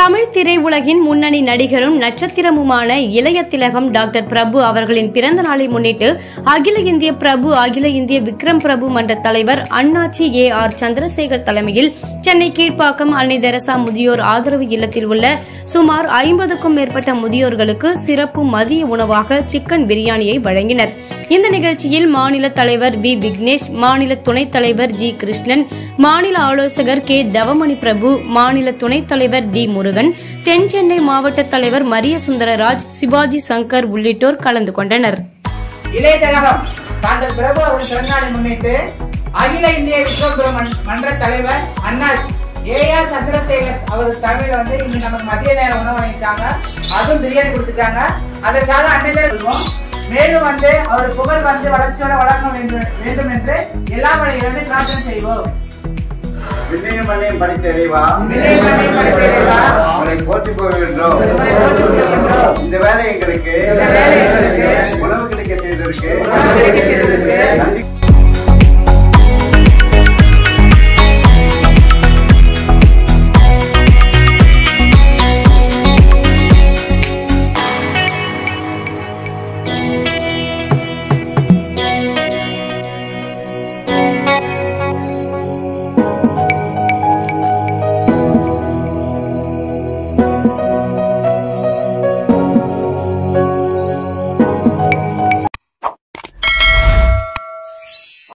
தமிழ் திரையுலகின் முன்னணி நடிகரும் நட்சத்திரமுமான இளைய திலகம் டாக்டர் பிரபு அவர்களின் பிறந்த நாளை முன்னிட்டு அகில இந்திய பிரபு அகில இந்திய விக்ரம் பிரபு மன்ற தலைவர் அண்ணாச்சி ஏ ஆர் சந்திரசேகர் தலைமையில் சென்னை கீழ்ப்பாக்கம் அன்னை தெரசா முதியோர் ஆதரவு இல்லத்தில் உள்ள சுமார் ஐம்பதுக்கும் மேற்பட்ட முதியோர்களுக்கு சிறப்பு மதிய உணவாக சிக்கன் பிரியாணியை வழங்கினர் இந்த நிகழ்ச்சியில் மாநில தலைவர் வி விக்னேஷ் மாநில துணைத் தலைவர் ஜி கிருஷ்ணன் மாநில ஆலோசகர் கே தவமணி பிரபு மாநில துணைத் தலைவர் டி முருகன் தென் சென்னை மாவட்ட தலைவர் மரிய சுந்தரராஜ் சிவாஜி சங்கர் உள்ளிட்டோர் கலந்து கொண்டனர் இளைய திலகம் டாக்டர் பிரபு அவர்கள் பிறந்தநாளை முன்னிட்டு அகில இந்திய விஸ்வபுரம் மன்ற தலைவர் அண்ணாச்சி ஏஆர் சந்திரசேகர் அவர் தலைமையில வந்து இங்க நமக்கு மதிய நேர உணவு வழங்கிட்டாங்க அதுவும் பிரியாணி கொடுத்துட்டாங்க அதற்காக அன்னையிலே சொல்லுவோம் மேலும் வந்து அவர் புகழ் வந்து வளர்ச்சியோட வளர்க்க வேண்டும் வேண்டும் என்று எல்லா வழியிலுமே பிரார்த்தனை செய்வோம் விண்ணையும் மண்ணையும் படைத்த இறைவா விண்ணையும் மண்ணையும் படைத்த இறைவா, உங்களை போற்றி போகின்றோம் உங்களை போற்றி போகின்றோம். இந்த வேலை எங்களுக்கு இந்த வேலை எங்களுக்கு உணவு கிடைக்க செய்ததற்கு உணவு கிடைக்க செய்ததற்கு